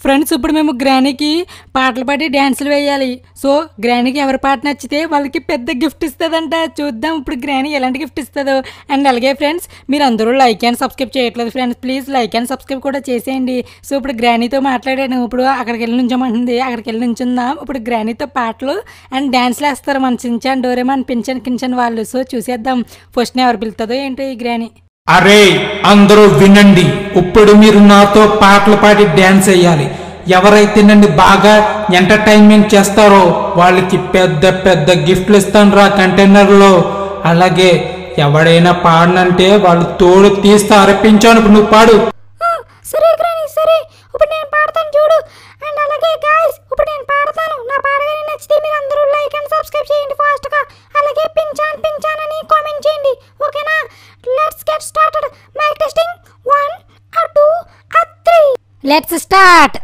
friends ఇప్పుడు మేము గ్రానీకి పాటలు పాడి డ్యాన్సులు వేయాలి సో గ్రానీకి ఎవరి పాట నచ్చితే వాళ్ళకి పెద్ద గిఫ్ట్ ఇస్తుందంట చూద్దాం ఇప్పుడు గ్రానీ ఎలాంటి గిఫ్ట్ ఇస్తుందో అండ్ అలాగే ఫ్రెండ్స్ మీరు అందరూ లైక్ అండ్ సబ్స్క్రైబ్ చేయట్లేదు friends please like and subscribe కూడా చేసేయండి సో ఇప్పుడు గ్రానీతో మాట్లాడాను ఇప్పుడు అక్కడికి వెళ్ళి నుంచోమంటుంది అక్కడికి వెళ్ళి నుంచుందాం ఇప్పుడు గ్రానీతో పాటలు అండ్ డ్యాన్స్లు వేస్తారు మన చించాన్ డోరేమాన్ పింఛన్ కించన్ వాళ్ళు సో చూసేద్దాం ఫస్ట్ ఎవరు పిలుతుందో ఏంటో ఈ గ్రానీ అరే అందరూ వినండి ఇప్పుడు మీరు నాతో పాటలు పాడి డ్యాన్స్ వేయాలి ఎవరైతే నన్ను బాగా ఎంటర్టైన్మెంట్ చేస్తారో వాళ్ళకి పెద్ద పెద్ద గిఫ్ట్లు ఇస్తాను రా కంటైనర్లో అలాగే ఎవడైనా పాడనంటే వాళ్ళు తోడు తీస్తే అర్పించాను ఇప్పుడు నువ్వు పాడు సరే గ్రాని సరే ఇప్పుడు నేను పాడతాను చూడు అండ్ అలాగే గాయ్స్ ఇప్పుడు నేను పాడతాను నా పాడగానే నచ్చితే మీరు అందరూ లైక్ అండ్ సబ్స్క్రైబ్ చేయండి ఫాస్ట్ గా అలాగే పించాన్ పించాన్ అని కామెంట్ చేయండి ఓకేనా let's get started mike testing one or two or three let's start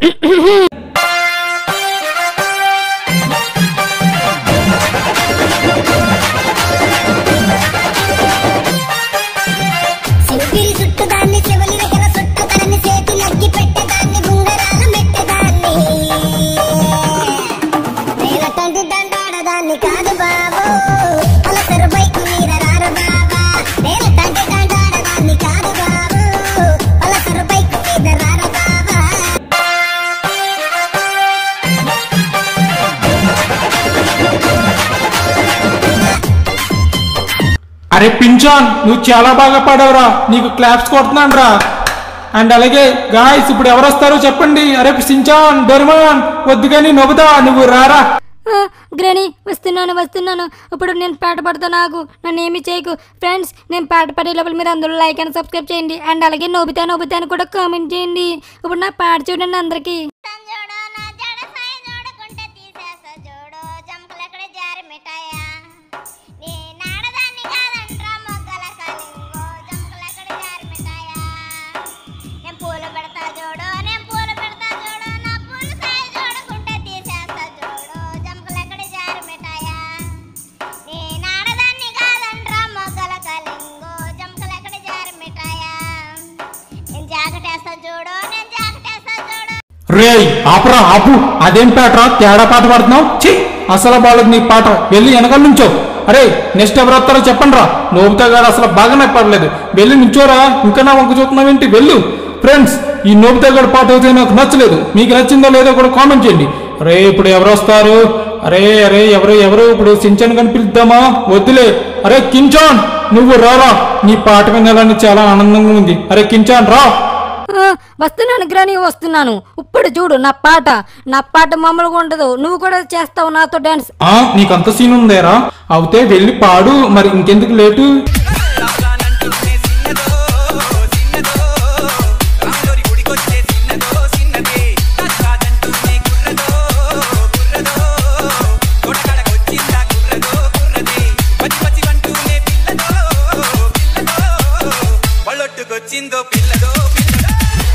సింగిరి చుట్టుదాన్ని చెవులి దగ్గర చుట్టుదాన్ని చేతి లగ్గి పెట్టేదాన్ని గుంగరాలు మెట్టేదాన్ని నేలటంటి దండాడదాన్ని కాదు బాబు పలసరు బైకు మీద రారు బాబా నేలటంటి దండాడదాన్ని కాదు బాబు పలసరు బైకు మీద రారు బాబా అరే పించాన్ నువ్వు చాలా బాగా పాడావురా నీకు క్లాప్స్ కొడుతున్నాను రా అండ్ అలాగే గాయస్ ఇప్పుడు ఎవరు వస్తారో చెప్పండి అరే సించాన్ డొరిమాన్ వద్దు కానీ నొబుదా నువ్వు రారా గ్రాని వస్తున్నాను వస్తున్నాను ఇప్పుడు నేను పాట పాడుతా నాకు నన్ను ఏమి చేయకు ఫ్రెండ్స్ నేను పాట పాడే లోపల మీరు అందరూ లైక్ అండ్ సబ్స్క్రైబ్ చేయండి అండ్ అలాగే నోబితా నోబితా అని కూడా కామెంట్ చేయండి ఇప్పుడు నా పాట చూడండి అందరికీ జోడో నా జడ సాయి జోడుకుంటే తీసేస్తా జోడో జంపలెక్కడ జారి మిఠాయా నీ నాడదాన్ని కాదంట్రా మొగ్గల కలింగో జంపలెక్కడ జారి మిఠాయా నేను పూలు పెడతా జోడో నేను పూలు పెడతా జోడో నా పూలు సాయి జోడుకుంటే తీసేస్తా జోడో జంపలెక్కడ జారి మిఠాయా నీ నాడదాన్ని కాదంట్రా మొగ్గల కలింగో జంపలెక్కడ జారి మిఠాయా నేను జాకెటేస్తా జోడో నేను జాకెటేస్తా జోడో రే ఆపరా ఆపు అదేం పాటరా తేడా పాట పాడుతున్నావు ఛీ అసలు బాలేదు నీ పాట వెళ్ళి వెనకాల నుంచో అరే నెక్స్ట్ ఎవరు వస్తారో చెప్పండి రా నోబుతా గారు అసలు బాగానే పాడలేదు వెళ్ళి నుంచోరా ఇంకా నా వంక చూస్తున్నావేంటి వెళ్ళు ఫ్రెండ్స్ ఈ నోబుతా గారి పాట అయితే నాకు నచ్చలేదు మీకు నచ్చిందో లేదో కూడా కామెంట్ చేయండి అరే ఇప్పుడు ఎవరు వస్తారు అరే అరే ఎవరు ఎవరు ఇప్పుడు సించన్ కని పిలుద్దామా వద్దులే అరే కించాన్ నువ్వు రారా నీ పాట వినాలని చాలా ఆనందంగా ఉంది అరే కించాన్ రా ఆ, వస్తున్నాను గ్రాని వస్తున్నాను ఇప్పుడు చూడు నా పాట నా పాట మామూలుగా ఉండదు నువ్వు కూడా చేస్తావు నాతో డాన్స్ ఆ నీకంత సీన్ ఉందేరా అవుతే వెళ్ళి పాడు మరి ఇంకెందుకు లేటు రాగానంటుంటే చిన్నదో చిన్నదో రాములోరి గుడికొచ్చే చిన్నదో చిన్నదే కాదంటుంటే కుర్రదో కుర్రదో తోటకాడకొచ్చిందా కుర్రదో కుర్రదే పచ్చి పచ్చి అంటూనే పిల్లదో పిల్లదో బళ్ళొట్టుకొచ్చిందో పిల్లదో పిల్లదో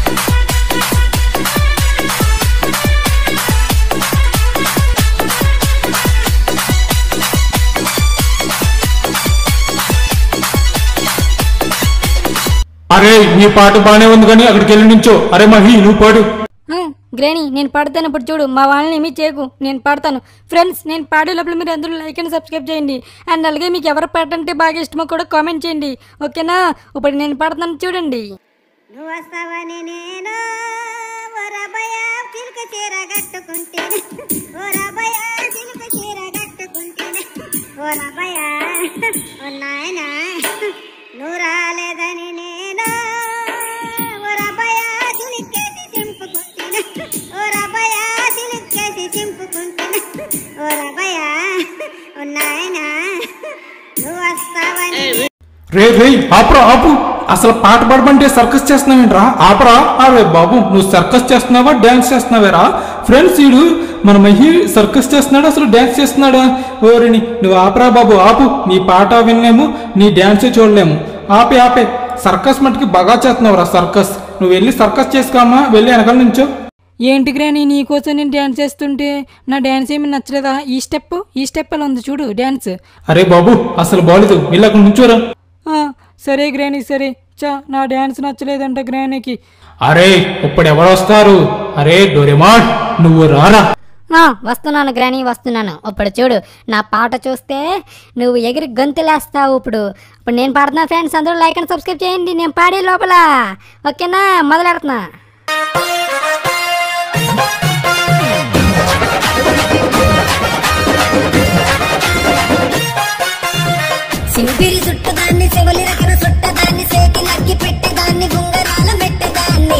అరే నీ పాట బానే ఉంది కానీ అక్కడికి వెళ్ళి నుంచో అరే మహి నువ్వు పాడు ఆ, గ్రాని నేను పాడతాను ఇప్పుడు చూడు మా వాళ్ళని ఏమీ చేయకు నేను పాడతాను ఫ్రెండ్స్ నేను పాడే లోపల మీరు అందరూ లైక్ అండ్ సబ్స్క్రైబ్ చేయండి అండ్ అలాగే మీకు ఎవరు పాట అంటే బాగా ఇష్టమో కూడా కామెంట్ చేయండి ఓకేనా ఇప్పుడు నేను పాడతాను చూడండి నువ్వు వస్తావని నేను ఓ రబయ చిలుక చీర కట్టుకుంటేనే ఓ రబయ చిలుక చీర కట్టుకుంటేనే ఓ రబయ ఓ నాయన నువ్వు రాలేదని నేను ఓ రబయ చిలుకేసి చింపుకుంటేనే ఓ రబయ చిలుకేసి చింపుకుంటేనే ఓ రబయ ఓ నాయన నువ్వు వస్తావని రే రే ఆపరా ఆపు అసలు పాట పాడమంటే సర్కస్ చేస్తున్నావేంట్రా ఆపరా అరే బాబు నువ్వు సర్కస్ చేస్తున్నావా డ్యాన్స్ చేస్తున్నావేరా ఫ్రెండ్స్ వీడు మన మహి సర్కస్ చేస్తున్నాడు అసలు డ్యాన్స్ చేస్తున్నాడా ఓరిని నువ్వు ఆపరా బాబు ఆపు నీ పాట వినలేము నీ డ్యాన్సే చూడలేము ఆపే ఆపే సర్కస్ మటుకి బాగా చేస్తున్నావురా సర్కస్ నువ్వు వెళ్ళి సర్కస్ చేసుకోమా వెళ్ళి వెనకాల నుంచో ఏంటి గ్రాని నీకోసం నేను డ్యాన్స్ చేస్తుంటే నా డ్యాన్స్ ఏమి నచ్చలేదా ఈ స్టెప్ ఈ స్టెప్ అలా ఉంది చూడు డ్యాన్స్ అరే బాబు అసలు బాలేదు వెళ్ళి అక్కడ నుంచోరా ఆ, సరే గ్రాని సరే చా నా డ్యాన్స్ నచ్చలేదంట గ్రానీకి అరే ఇప్పుడు ఎవరు వస్తారు అరే డోరేమాన్ నువ్వు రారా ఆ, వస్తున్నాను గ్రాని వస్తున్నాను ఇప్పుడు చూడు నా పాట చూస్తే నువ్వు ఎగిరి గంతులేస్తావు ఇప్పుడు ఇప్పుడు నేను పాడుతున్నా ఫ్రెండ్స్ అందరూ లైక్ అండ్ సబ్స్క్రైబ్ చేయండి నేను పాడే లోపల ఓకేనా మొదలెడుతున్నా సింపిరి చుట్టదాన్ని చెవలి రకర చుట్టదాన్ని సేకి నక్కి పెట్టేదాన్ని గుంగరాల మెట్టదాన్ని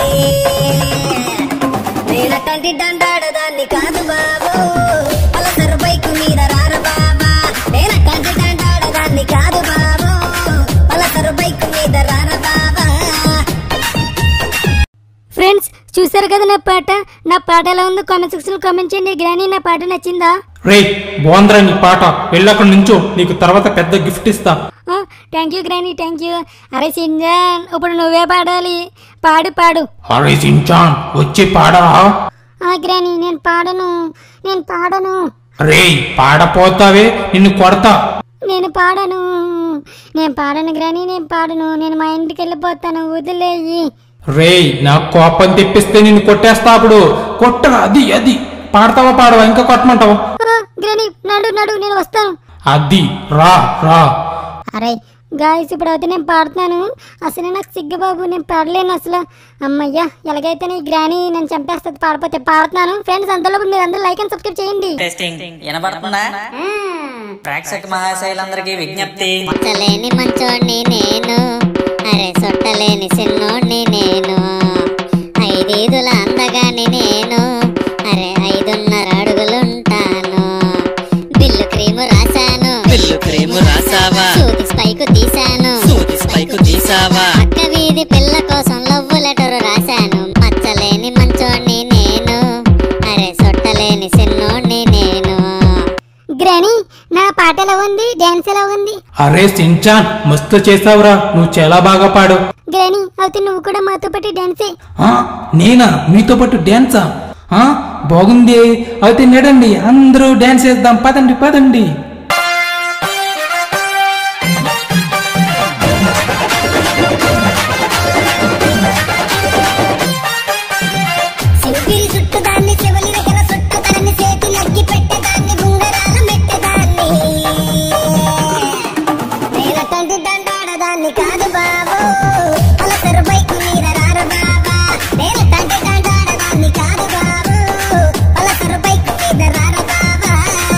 నేనటంటి దండాడదాన్ని కాదు బాబు పలసరు బైకు మీద రార బాబా నేనటంటి దండాడదాన్ని కాదు బాబు పలసరు బైకు మీద రార బాబా ఫ్రెండ్స్ చూసారు కదా నా పాట నా పాట ఎలా ఉందో కామెంట్ సెక్షన్లో కామెంట్ చేయండి గ్రాని నా పాట నచ్చిందా రే బాగుందిరా నీ పాట వెళ్ళక్కడ నుంచో నీకు తర్వాత పెద్ద గిఫ్ట్ ఇస్తా thank you granny thank you అరే సింజాన్ ఇప్పుడు నువ్వే పాడాలి పాడు పాడు అరే సించాన్ వచ్చి పాడరా ఆ గ్రాని నేను పాడను నేను పాడను రే పాడపోతావే నిన్ను కొడతా నేను పాడను నేను పాడను గ్రాని నేను పాడను నేను మా ఇంటికి వెళ్ళిపోతాను వదిలేయి రే నా కోపం తెప్పిస్తే నిన్ను కొట్టేస్తా అప్పుడు కొట్టరా అది అది పాడతావా పాడవా ఇంకా కొట్టమంటావా ఆ, గ్రాని నడు నడు నేను వస్తాను అది రా రా అరే గాయస్ ఇప్పుడు అయితే నేను పాడుతున్నాను అసలు నాకు సిగ్గు బాబు నేను పాడలేను అసలు అమ్మయ్యా ఎలాగైతే నీ గ్రాని నేను చంపేస్తుంది పాడిపోతే పాడుతున్నాను ఫ్రెండ్స్ అంతలో మీరు అందరూ లైక్ అండ్ సబ్స్క్రైబ్ చేయండి టెస్టింగ్ వినపడుతుందా ప్రేక్షక మహాశైలందరికీ విజ్ఞప్తి సొట్టలేని మంచోడిని నేను అరే సొట్టలేని సిన్నోడిని నేను ఐదీదుల అందగాని నేను అరే ఐదున్నర అడుగులుంటాను బిల్లు క్రీము రాశాను బిల్లు క్రీము రాసావా సూది స్పైకు తీశాను సూది స్పైకు తీసావా పక్క వీధి పిల్ల కోసం లవ్వు లెటరు రాశాను మచ్చలేని మంచోడిని నేను అరే సొట్టలేని సిన్నోడిని నేను గ్రాని నా పాట ఎలా ఉంది డాన్స్ ఎలా ఉంది అరే సించాన్ మస్తు చేసావురా నువ్వు చాలా బాగా పాడు గ్రాని అయితే నువ్వు కూడా మాతో పాటు డాన్సే ఆ, నేనా మీతో పాటు డ్యాన్సా ఆ, బాగుంది అయితే నడండి అందరూ డ్యాన్స్ చేద్దాం పదండి పదండి సింపిరి చుట్టదాన్ని చెవలి రకర చుట్టదాన్ని సేకి నక్కి పెట్టేదాన్ని గుంగరాల మెట్టదాన్ని నేనటంటి దండాడదాన్ని కాదు బాబు పలసరు బైకు మీద రార బాబా నేనటంటి దండాడదాన్ని కాదు బాబు పలసరు బైకు మీద రార బాబా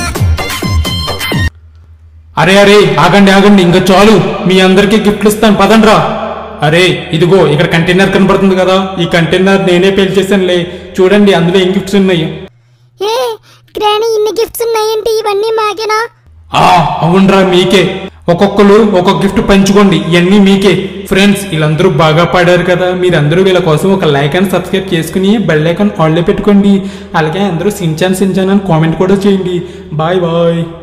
అరే అరే ఆగండి ఆగండి ఇంకా చాలు మీ అందరికీ గిఫ్ట్లు ఇస్తాను పదండ్రా అరే ఇదిగో ఇక్కడ కంటైనర్ కనబడుతుంది కదా ఈ కంటైనర్ నేనే పేల్చేసానులే చూడండి అందులో ఏం గిఫ్ట్స్ ఉన్నాయి ఏ గ్రాని ఇన్ని గిఫ్ట్స్ ఉన్నాయేంటి ఇవన్నీ మాకేనా ఆ అవునరా మీకే ఒక్కొక్కరు ఒక్కొక్క గిఫ్ట్ పంచుకోండి ఇవన్నీ మీకే ఫ్రెండ్స్ వీళ్ళందరూ బాగా పాడారు కదా మీరందరూ వీళ్ళ కోసం ఒక లైక్ అండ్ సబ్స్క్రైబ్ చేసుకుని బెల్ ఐకాన్ ఆన్లో పెట్టుకోండి అలాగే అందరూ సించాన్ సించాన్ అని కామెంట్ కూడా చేయండి బాయ్ బాయ్